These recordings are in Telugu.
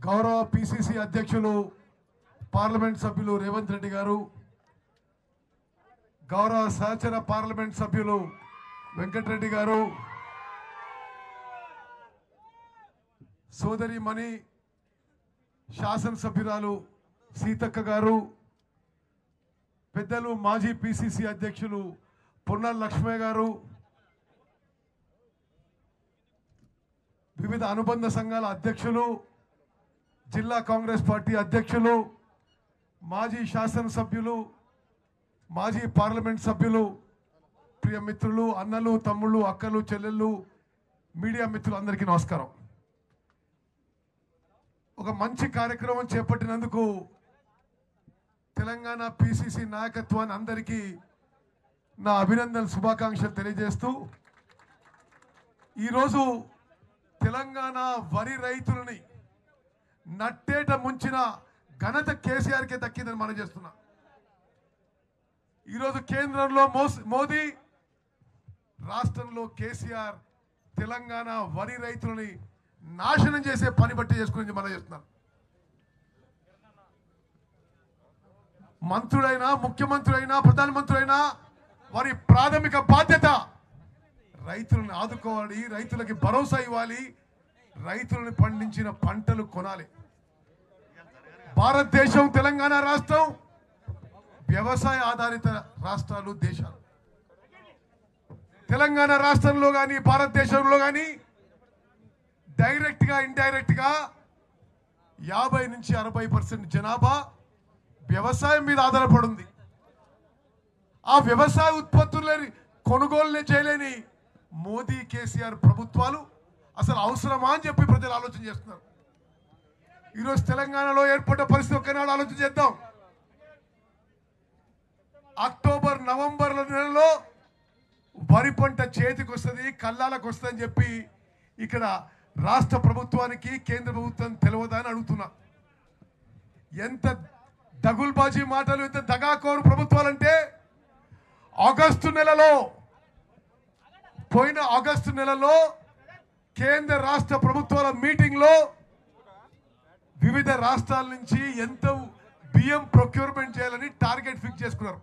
గౌరవ పిసిసి అధ్యక్షులు పార్లమెంట్ సభ్యులు రేవంత్ రెడ్డి గారు గౌరవ సహచర పార్లమెంట్ సభ్యులు వెంకటరెడ్డి గారు సోదరి మణి శాసనసభ్యురాలు సీతక్క గారు పెద్దలు మాజీ పిసిసి అధ్యక్షులు పొన్నాల లక్ష్మయ్య గారు వివిధ అనుబంధ సంఘాల అధ్యక్షులు జిల్లా కాంగ్రెస్ పార్టీ అధ్యక్షులు మాజీ శాసనసభ్యులు మాజీ పార్లమెంట్ సభ్యులు ప్రియ మిత్రులు అన్నలు తమ్ముళ్ళు అక్కలు చెల్లెళ్ళు మీడియా మిత్రులు అందరికీ నమస్కారం ఒక మంచి కార్యక్రమం చేపట్టినందుకు తెలంగాణ పిసిసి నాయకత్వాన్ని అందరికీ నా అభినందన శుభాకాంక్షలు తెలియజేస్తూ ఈరోజు తెలంగాణ వరి రైతులని నట్టేట ముంచిన ఘనత కేసీఆర్కే దక్కిందని మనం చేస్తున్నా ఈరోజు కేంద్రంలో మోస్- మోదీ రాష్ట్రంలో కేసీఆర్ తెలంగాణ వరి రైతులని నాశనం చేసే పని బట్టి చేసుకుని మనం చేస్తున్నాం మంత్రుడైనా ముఖ్యమంత్రులైనా ప్రధానమంత్రులైనా వారి ప్రాథమిక బాధ్యత రైతులను ఆదుకోవాలి రైతులకి భరోసా ఇవ్వాలి రైతులను పండించిన పంటలు కొనాలి భారతదేశం తెలంగాణ రాష్ట్రం వ్యవసాయ ఆధారిత రాష్ట్రాలు దేశాలు తెలంగాణ రాష్ట్రంలో కానీ భారతదేశంలో కానీ డైరెక్ట్ గా ఇండైరెక్ట్ గా యాభై నుంచి అరవై పర్సెంట్ జనాభా వ్యవసాయం మీద ఆధారపడి ఉంది ఆ వ్యవసాయ ఉత్పత్తులని కొనుగోలు చేయలేని మోదీ కేసీఆర్ ప్రభుత్వాలు అసలు అవసరమా అని చెప్పి ప్రజలు ఆలోచన చేస్తున్నారు ఈరోజు తెలంగాణలో ఏర్పడ్డ పరిస్థితి ఒక్కనాడు ఆలోచన చేద్దాం అక్టోబర్ నవంబర్ నెలలో వరి పంట చేతికి వస్తుంది కల్లాలకు వస్తుంది అని చెప్పి ఇక్కడ రాష్ట్ర ప్రభుత్వానికి కేంద్ర ప్రభుత్వం తెలియదా అని అడుగుతున్నా ఎంత దగుల్బాజీ మాటలు ఎంత దగాకోరు ప్రభుత్వాలంటే ఆగస్టు నెలలో పోయిన ఆగస్టు నెలలో కేంద్ర రాష్ట్ర ప్రభుత్వాల మీటింగ్ లో వివిధ రాష్ట్రాల నుంచి ఎంత బియ్యం ప్రొక్యూర్మెంట్ చేయాలని టార్గెట్ ఫిక్స్ చేసుకున్నారు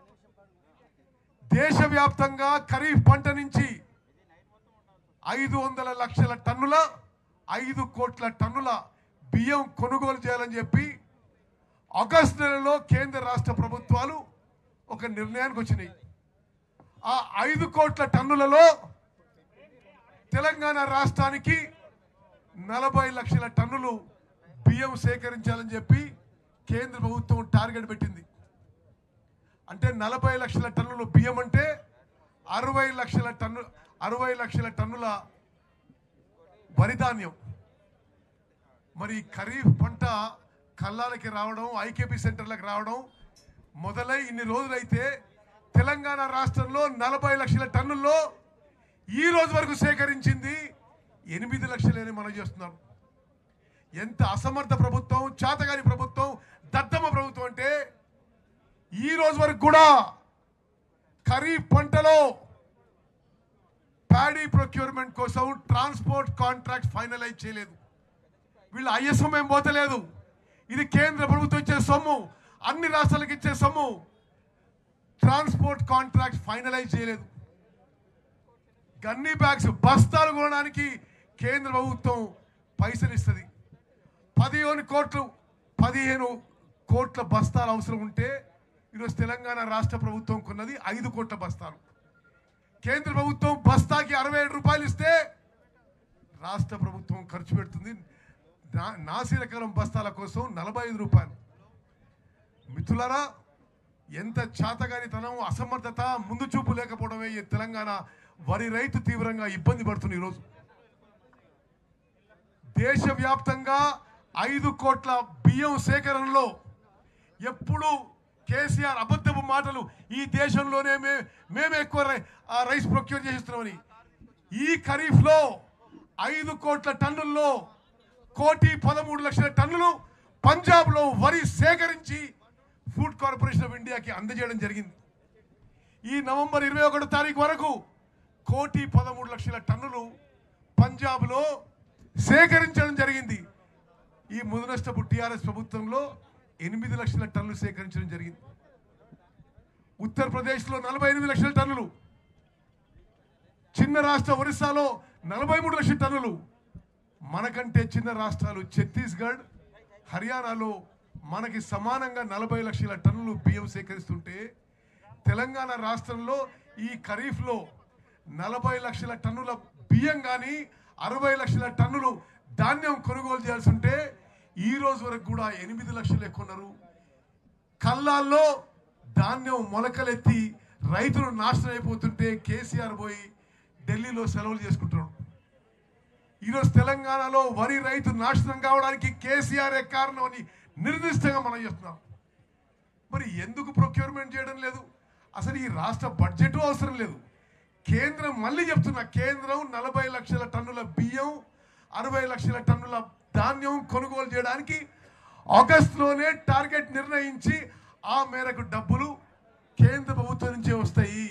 దేశవ్యాప్తంగా ఖరీఫ్ పంట నుంచి ఐదు వందల లక్షల టన్నుల ఐదు కోట్ల టన్నుల బియ్యం కొనుగోలు చేయాలని చెప్పి ఆగస్టు నెలలో కేంద్ర రాష్ట్ర ప్రభుత్వాలు ఒక నిర్ణయానికి వచ్చినాయి ఆ ఐదు కోట్ల టన్నులలో తెలంగాణ రాష్ట్రానికి నలభై లక్షల టన్నులు బియ్యం సేకరించాలని చెప్పి కేంద్ర ప్రభుత్వం టార్గెట్ పెట్టింది అంటే నలభై లక్షల టన్నులు బియ్యం అంటే అరవై లక్షల టన్ను అరవై లక్షల టన్నుల వరి ధాన్యం మరి ఖరీఫ్ పంట కల్లాలకి రావడం ఐకేపీ సెంటర్లకు రావడం మొదలై ఇన్ని రోజులైతే తెలంగాణ రాష్ట్రంలో నలభై లక్షల టన్నుల్లో ఈ రోజు వరకు సేకరించింది ఎనిమిది లక్షలేని మనం చేస్తున్నాం ఎంత అసమర్థ ప్రభుత్వం చాతగాని ప్రభుత్వం దద్దమ్మ ప్రభుత్వం అంటే ఈ రోజు వరకు కూడా ఖరీఫ్ పంటలో ప్యాడీ ప్రొక్యూర్మెంట్ కోసం ట్రాన్స్పోర్ట్ కాంట్రాక్ట్ ఫైనలైజ్ చేయలేదు వీళ్ళు ఐఎస్ఎం ఏం పోతలేదు ఇది కేంద్ర ప్రభుత్వం ఇచ్చే సొమ్ము అన్ని రాష్ట్రాలకు ఇచ్చే సొమ్ము ట్రాన్స్పోర్ట్ కాంట్రాక్ట్ ఫైనలైజ్ చేయలేదు గన్నీ బ్యాగ్స్ బస్తాలు కొనడానికి కేంద్ర ప్రభుత్వం పైసలు ఇస్తుంది పదిహేను కోట్లు పదిహేను కోట్ల బస్తాలు అవసరం ఉంటే ఈరోజు తెలంగాణ రాష్ట్ర ప్రభుత్వం కొన్నది ఐదు కోట్ల బస్తాలు కేంద్ర ప్రభుత్వం బస్తాకి అరవై ఏడు రూపాయలు ఇస్తే రాష్ట్ర ప్రభుత్వం ఖర్చు పెడుతుంది నా- నాసి రకం బస్తాల కోసం నలభై ఐదు రూపాయలు మిత్రులారా ఎంత చాతగానితనం అసమర్థత ముందు చూపు లేకపోవడమే ఈ తెలంగాణ వరి రైతు తీవ్రంగా ఇబ్బంది పడుతుంది ఈరోజు దేశవ్యాప్తంగా ఐదు కోట్ల బియ్యం సేకరణలో ఎప్పుడు కేసీఆర్ అబద్ధపు మాటలు ఈ దేశంలోనే మే మేమే ఎక్కువ రై- ఆ రైస్ ప్రొక్యూర్ చేస్తున్నామని ఈ ఖరీఫ్ లో ఐదు కోట్ల టన్నుల్లో కోటి పదమూడు లక్షల టన్నులు పంజాబ్ లో వరి సేకరించి ఫుడ్ కార్పొరేషన్ ఆఫ్ ఇండియాకి అందజేయడం జరిగింది ఈ నవంబర్ ఇరవై ఒకటో తారీఖు వరకు కోటి పదమూడు లక్షల టన్నులు పంజాబ్లో సేకరించడం జరిగింది ఈ ముదనష్టపు టీఆర్ఎస్ ప్రభుత్వంలో ఎనిమిది లక్షల టన్నులు సేకరించడం జరిగింది ఉత్తరప్రదేశ్లో నలభై ఎనిమిది లక్షల టన్నులు చిన్న రాష్ట్ర ఒరిస్సాలో నలభై మూడు లక్షల టన్నులు మనకంటే చిన్న రాష్ట్రాలు ఛత్తీస్గఢ్ హర్యానాలో మనకి సమానంగా నలభై లక్షల టన్నులు బియ్యం సేకరిస్తుంటే తెలంగాణ రాష్ట్రంలో ఈ ఖరీఫ్లో నలభై లక్షల టన్నుల బియ్యం కానీ అరవై లక్షల టన్నులు ధాన్యం కొనుగోలు చేయాల్సి ఉంటే ఈ రోజు వరకు కూడా ఎనిమిది లక్షలు ఎక్కున్నారు కల్లాల్లో ధాన్యం మొలకలెత్తి రైతులు నాశనం అయిపోతుంటే కేసీఆర్ పోయి ఢిల్లీలో సెలవులు చేసుకుంటున్నాడు ఈరోజు తెలంగాణలో వరి రైతు నాశనం కావడానికి కేసీఆర్ కారణం అని నిర్దిష్టంగా మనం చెప్తున్నాం మరి ఎందుకు ప్రొక్యూర్మెంట్ చేయడం లేదు అసలు ఈ రాష్ట్ర బడ్జెట్ అవసరం లేదు కేంద్రం మళ్ళీ చెప్తున్నా కేంద్రం నలభై లక్షల టన్నుల బియ్యం అరవై లక్షల టన్నుల ధాన్యం కొనుగోలు చేయడానికి ఆగస్టులోనే టార్గెట్ నిర్ణయించి ఆ మేరకు డబ్బులు కేంద్ర ప్రభుత్వం నుంచే వస్తాయి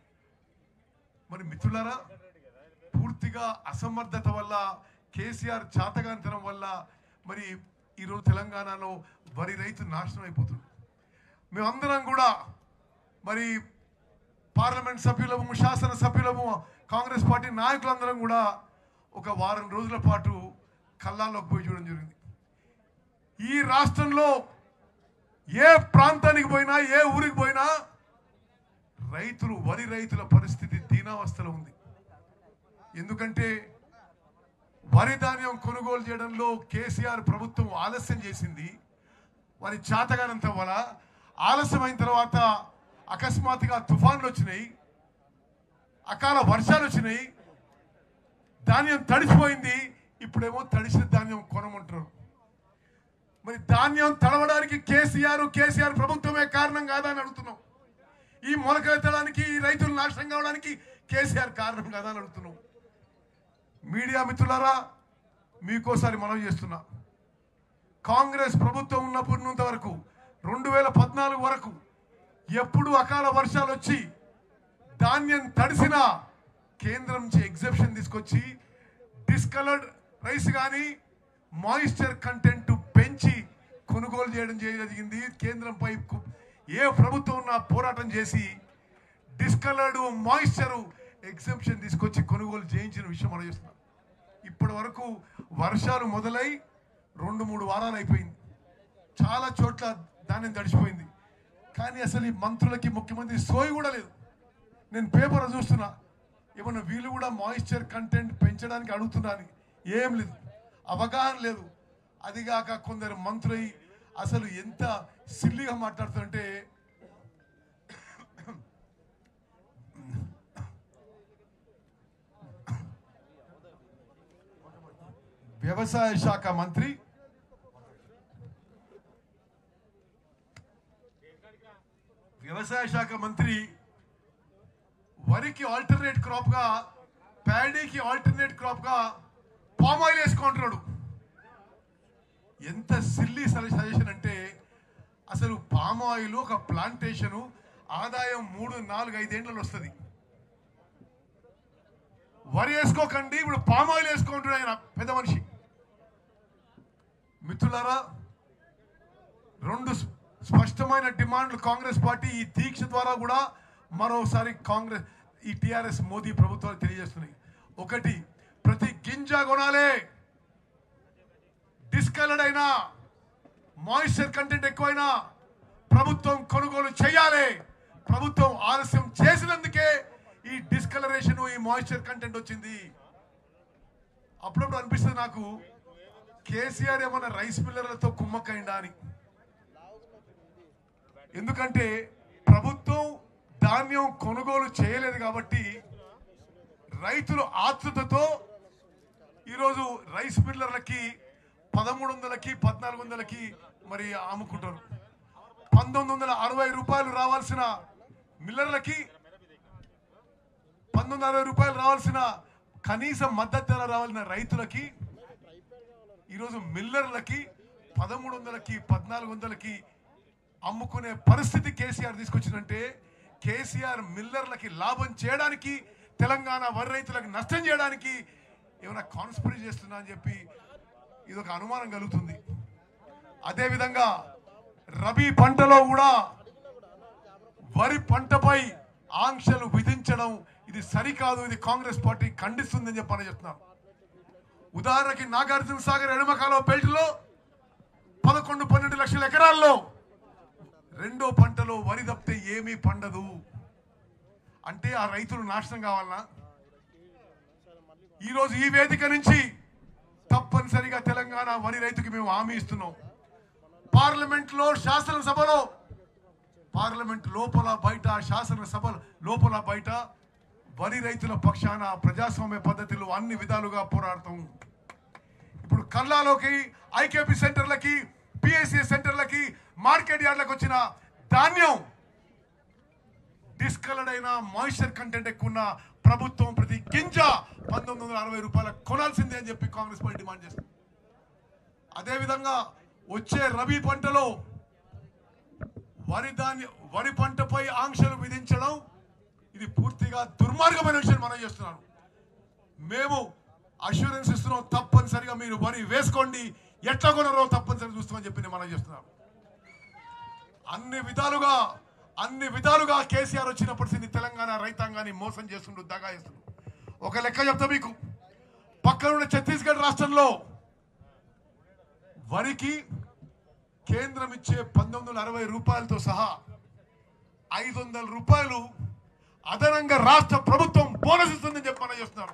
మరి మిత్రులారా పూర్తిగా అసమర్థత వల్ల కేసీఆర్ చాతగాంతనం వల్ల మరి ఈరోజు తెలంగాణలో వరి రైతు నాశనం అయిపోతుంది మేమందరం కూడా మరి పార్లమెంట్ సభ్యులము శాసన సభ్యులము కాంగ్రెస్ పార్టీ నాయకులందరం కూడా ఒక వారం రోజుల పాటు కల్లాల్లోకి పోయి చూడడం జరిగింది ఈ రాష్ట్రంలో ఏ ప్రాంతానికి పోయినా ఏ ఊరికి పోయినా రైతులు వరి రైతుల పరిస్థితి దీనావస్థలో ఉంది ఎందుకంటే వరి ధాన్యం కొనుగోలు చేయడంలో కేసీఆర్ ప్రభుత్వం ఆలస్యం చేసింది వారి చాతగానంత వల్ల ఆలస్యమైన తర్వాత అకస్మాత్తుగా తుఫాన్లు వచ్చినాయి అకాల వర్షాలు వచ్చినాయి ధాన్యం తడిసిపోయింది ఇప్పుడేమో తడిసిన ధాన్యం కొనమంటారు మరి ధాన్యం తడవడానికి కేసీఆర్ కేసీఆర్ ప్రభుత్వమే కారణం కాదా అని అడుగుతున్నాం ఈ మొలకెత్తడానికి ఈ రైతులు నాశనం కావడానికి కేసీఆర్ కారణం కాదా అని అడుగుతున్నాం మీడియా మిత్రులారా మీకోసారి మనం చేస్తున్నా కాంగ్రెస్ ప్రభుత్వం ఉన్నప్పటి వరకు రెండు వేల పద్నాలుగు వరకు ఎప్పుడు అకాల వర్షాలు వచ్చి ధాన్యం తడిసిన కేంద్రం నుంచి ఎగ్జెప్షన్ తీసుకొచ్చి డిస్కలర్డ్ రైస్ కానీ మాయిశ్చర్ కంటెంట్ పెంచి కొనుగోలు చేయడం జరిగింది కేంద్రంపై కు- ఏ ప్రభుత్వం ఉన్నా పోరాటం చేసి డిస్కలర్డ్ మాయిశ్చర్ ఎగ్జెప్షన్ తీసుకొచ్చి కొనుగోలు చేయించిన విషయం మనం చూస్తున్నాం ఇప్పటి వరకు వర్షాలు మొదలై రెండు మూడు వారాలు అయిపోయింది చాలా చోట్ల ధాన్యం తడిచిపోయింది కానీ అసలు ఈ మంత్రులకి ముఖ్యమంత్రి సోయి కూడా లేదు నేను పేపర్ చూస్తున్నా ఏమన్నా వీళ్ళు కూడా మాయిశ్చర్ కంటెంట్ పెంచడానికి అడుగుతున్నా అని ఏం లేదు అవగాహన లేదు అదిగాక కొందరు మంత్రులు అసలు ఎంత సిల్లిగా మాట్లాడుతుంటే వ్యవసాయ శాఖ మంత్రి వ్యవసాయ శాఖ మంత్రి వరికి ఆల్టర్నేట్ క్రాప్ గా ప్యాడీకి ఆల్టర్నేట్ క్రాప్ గా పామ్ ఆయిల్ వేసుకుంటున్నాడు ఎంత సిల్లీ సజెషన్ అంటే అసలు పామ్ ఆయిల్ ఒక ప్లాంటేషన్ ఆదాయం మూడు నాలుగు ఐదేండ్లలో వస్తుంది వరి వేసుకోకండి ఇప్పుడు పామ్ ఆయిల్ వేసుకుంటున్నాడు ఆయన పెద్ద మనిషి మిత్రులారా రెండు స్ప- స్పష్టమైన డిమాండ్లు కాంగ్రెస్ పార్టీ ఈ దీక్ష ద్వారా కూడా మరోసారి కాంగ్రెస్ ఈ టిఆర్ఎస్ మోదీ ప్రభుత్వాలు తెలియజేస్తున్నాయి ఒకటి ప్రతి గింజ కొనాలి డిస్కలర్డ్ అయినా మాయిశ్చర్ కంటెంట్ ఎక్కువైనా ప్రభుత్వం కొనుగోలు చేయాలి ప్రభుత్వం ఆలస్యం చేసినందుకే ఈ డిస్కలరేషన్ ఈ మాయిశ్చర్ కంటెంట్ వచ్చింది అప్పుడప్పుడు అనిపిస్తుంది నాకు కేసీఆర్ ఏమన్నా రైస్ మిల్లర్లతో కుమ్మక్కైందా అని ఎందుకంటే ప్రభుత్వం ధాన్యం కొనుగోలు చేయలేదు కాబట్టి రైతులు ఆతృతతో ఈరోజు రైస్ మిల్లర్లకి పదమూడు వందలకి పద్నాలుగు వందలకి మరి అమ్ముకుంటారు పంతొమ్మిది వందల అరవై రూపాయలు రావాల్సిన మిల్లర్లకి పంతొమ్మిది వందల అరవై రూపాయలు రావాల్సిన కనీస మద్దతు ధర రావాల్సిన రైతులకి ఈరోజు మిల్లర్లకి పదమూడు వందలకి పద్నాలుగు వందలకి అమ్ముకునే పరిస్థితి కేసీఆర్ తీసుకొచ్చిందంటే కేసీఆర్ మిల్లర్లకి లాభం చేయడానికి తెలంగాణ వరి రైతులకు నష్టం చేయడానికి ఏమైనా కాన్స్పిరీ చేస్తున్నా అని చెప్పి ఇది ఒక అనుమానం కలుగుతుంది అదేవిధంగా రబీ పంటలో కూడా వరి పంటపై ఆంక్షలు విధించడం ఇది సరికాదు ఇది కాంగ్రెస్ పార్టీ ఖండిస్తుందని చెప్పని చెప్తున్నాను ఉదాహరణకి నాగార్జున సాగర్ ఎడమకాలో బెల్ట్లో పదకొండు పన్నెండు లక్షల ఎకరాల్లో రెండో పంటలో వరి తప్పితే ఏమీ పండదు అంటే ఆ రైతులు నాశనం కావాలనా ఈరోజు ఈ వేదిక నుంచి తప్పనిసరిగా తెలంగాణ వరి రైతుకి మేము హామీ ఇస్తున్నాం పార్లమెంట్ లో శాసనసభలో పార్లమెంట్ లోపల బయట శాసనసభ లోపల బయట వరి రైతుల పక్షాన ప్రజాస్వామ్య పద్ధతిలో అన్ని విధాలుగా పోరాడతాం ఇప్పుడు కల్లాలోకి ఐకేపీ సెంటర్లకి పిఎస్సి సెంటర్లకి మార్కెట్ యార్డ్లకు వచ్చిన ధాన్యం డిస్కలర్డ్ అయిన మాయిశ్చర్ కంటెంట్ ఎక్కువ ఉన్న ప్రభుత్వం ప్రతి గింజ పంతొమ్మిది వందల అరవై రూపాయల కొనాల్సిందే అని చెప్పి కాంగ్రెస్ పార్టీ డిమాండ్ చేస్తుంది అదేవిధంగా వచ్చే రబీ పంటలో వరి ధాన్య వరి పంటపై ఆంక్షలు విధించడం ఇది పూర్తిగా దుర్మార్గమైన విషయం మనం చేస్తున్నాను మేము అష్యూరెన్స్ ఇస్తున్నాం తప్పనిసరిగా మీరు వరి వేసుకోండి ఎట్లా కొనరో తప్పనిసరిగా చూస్తామని చెప్పి నేను మనం చేస్తున్నాం అన్ని విధాలుగా అన్ని విధాలుగా కేసీఆర్ వచ్చినప్పటి తెలంగాణ రైతాంగాన్ని మోసం చేస్తుండు దగా చేస్తుండు ఒక లెక్క చెప్తా మీకు పక్కన ఉన్న ఛత్తీస్గఢ్ రాష్ట్రంలో వరికి కేంద్రం ఇచ్చే పంతొమ్మిది వందల అరవై రూపాయలతో సహా ఐదు వందల రూపాయలు అదనంగా రాష్ట్ర ప్రభుత్వం బోనస్ ఇస్తుందని చెప్పి మనం చేస్తున్నారు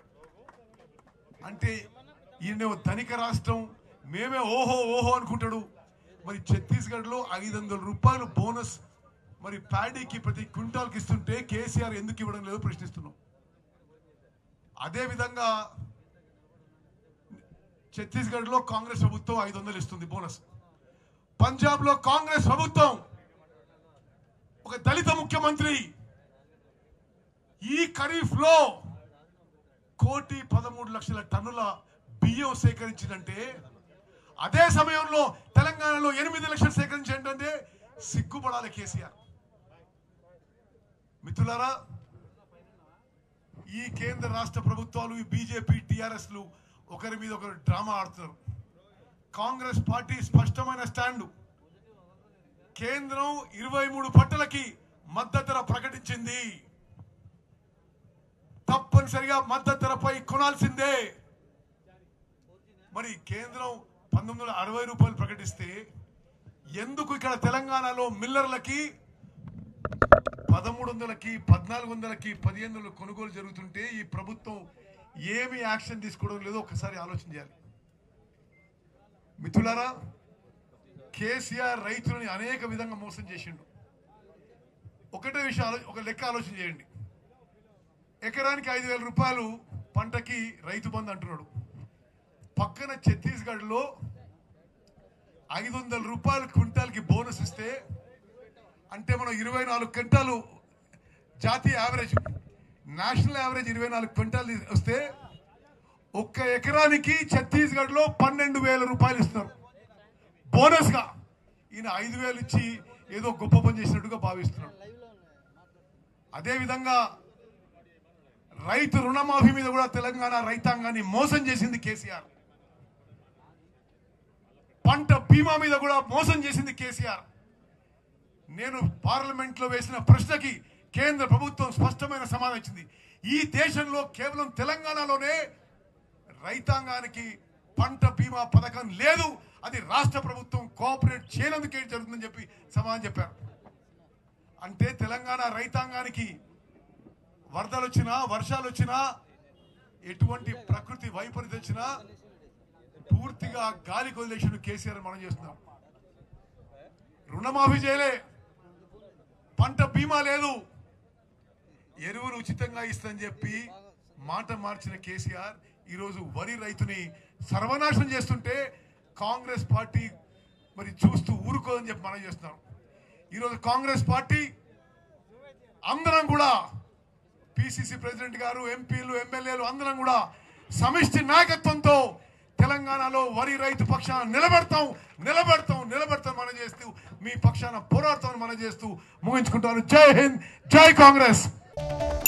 అంటే ఈయన ధనిక రాష్ట్రం మేమే ఓహో ఓహో అనుకుంటాడు మరి ఛత్తీస్గఢ్ లో ఐదు వందల రూపాయలు బోనస్ మరి ప్యాడీకి ప్రతి క్వింటాల్కి ఇస్తుంటే కేసీఆర్ ఎందుకు ఇవ్వడం లేదో ప్రశ్నిస్తున్నాం అదే విధంగా ఛత్తీస్గఢ్ లో కాంగ్రెస్ ప్రభుత్వం ఐదు వందలు ఇస్తుంది బోనస్ పంజాబ్ లో కాంగ్రెస్ ప్రభుత్వం ఒక దళిత ముఖ్యమంత్రి ఈ ఖరీఫ్ లో కోటి పదమూడు లక్షల టన్నుల బియ్యం సేకరించిందంటే అదే సమయంలో తెలంగాణలో ఎనిమిది లక్షలు సేకరించేంటంటే సిగ్గుపడాలి కేసీఆర్ మిత్రులారా ఈ కేంద్ర రాష్ట్ర ప్రభుత్వాలు ఈ బీజేపీ టిఆర్ఎస్లు ఒకరి మీద ఒకరు డ్రామా ఆడుతున్నారు కాంగ్రెస్ పార్టీ స్పష్టమైన స్టాండు కేంద్రం ఇరవై మూడు పంటలకి మద్దతు ధర ప్రకటించింది తప్పనిసరిగా మద్దతు ధరపై కొనాల్సిందే మరి కేంద్రం పంతొమ్మిది వందల అరవై రూపాయలు ప్రకటిస్తే ఎందుకు ఇక్కడ తెలంగాణలో మిల్లర్లకి పదమూడు వందలకి పద్నాలుగు వందలకి పదిహేను వందలు కొనుగోలు జరుగుతుంటే ఈ ప్రభుత్వం ఏమి యాక్షన్ తీసుకోవడం లేదో ఒకసారి ఆలోచన చేయాలి మిత్రులారా కేసీఆర్ రైతులని అనేక విధంగా మోసం చేసిండు ఒకటే విషయం ఆలో- ఒక లెక్క ఆలోచన చేయండి ఎకరానికి ఐదు వేల రూపాయలు పంటకి రైతు బంధు అంటున్నాడు పక్కన ఛత్తీస్గఢ్ లో ఐదు వందల రూపాయలు క్వింటాల్కి బోనస్ ఇస్తే అంటే మనం ఇరవై నాలుగు క్వింటాలు జాతీయ యావరేజ్ నేషనల్ యావరేజ్ ఇరవై నాలుగు క్వింటాలు వస్తే ఒక్క ఎకరానికి ఛత్తీస్గఢ్ లో పన్నెండు వేల రూపాయలు ఇస్తున్నారు బోనస్ గా ఈయన ఐదు వేలు ఇచ్చి ఏదో గొప్ప పని చేసినట్టుగా భావిస్తున్నాడు అదే విధంగా రైతు రుణమాఫీ మీద కూడా తెలంగాణ రైతాంగాన్ని మోసం చేసింది కేసీఆర్ పంట బీమా మీద కూడా మోసం చేసింది కేసీఆర్ నేను పార్లమెంట్ లో వేసిన ప్రశ్నకి కేంద్ర ప్రభుత్వం స్పష్టమైన సమాధానం ఇచ్చింది ఈ దేశంలో కేవలం తెలంగాణలోనే రైతాంగానికి పంట బీమా పథకం లేదు అది రాష్ట్ర ప్రభుత్వం కోఆపరేట్ చేయనందుకే జరుగుతుందని చెప్పి సమాధానం చెప్పారు అంటే తెలంగాణ రైతాంగానికి వరదలు వచ్చినా వర్షాలు వచ్చినా ఎటువంటి ప్రకృతి వైపరీత్యం వచ్చినా పూర్తిగా గాలి కొదిలేషన్ కేసీఆర్ మనం చేస్తున్నాం రుణమాఫీ చేయలే పంట బీమా లేదు ఎరువులు ఉచితంగా ఇస్తని చెప్పి మాట మార్చిన కేసీఆర్ ఈరోజు వరి రైతుని సర్వనాశనం చేస్తుంటే కాంగ్రెస్ పార్టీ మరి చూస్తూ ఊరుకోదని చెప్పి మనం చేస్తున్నాం ఈరోజు కాంగ్రెస్ పార్టీ అందరం కూడా పిసిసి ప్రెసిడెంట్ గారు ఎంపీలు ఎమ్మెల్యేలు అందరం కూడా సమిష్టి నాయకత్వంతో తెలంగాణలో వరి రైతు పక్షాన నిలబెడతాం నిలబెడతాం నిలబెడతాం మనం చేస్తూ మీ పక్షాన పోరాడతాం మనం చేస్తూ ముగించుకుంటాను జై హింద్ జై కాంగ్రెస్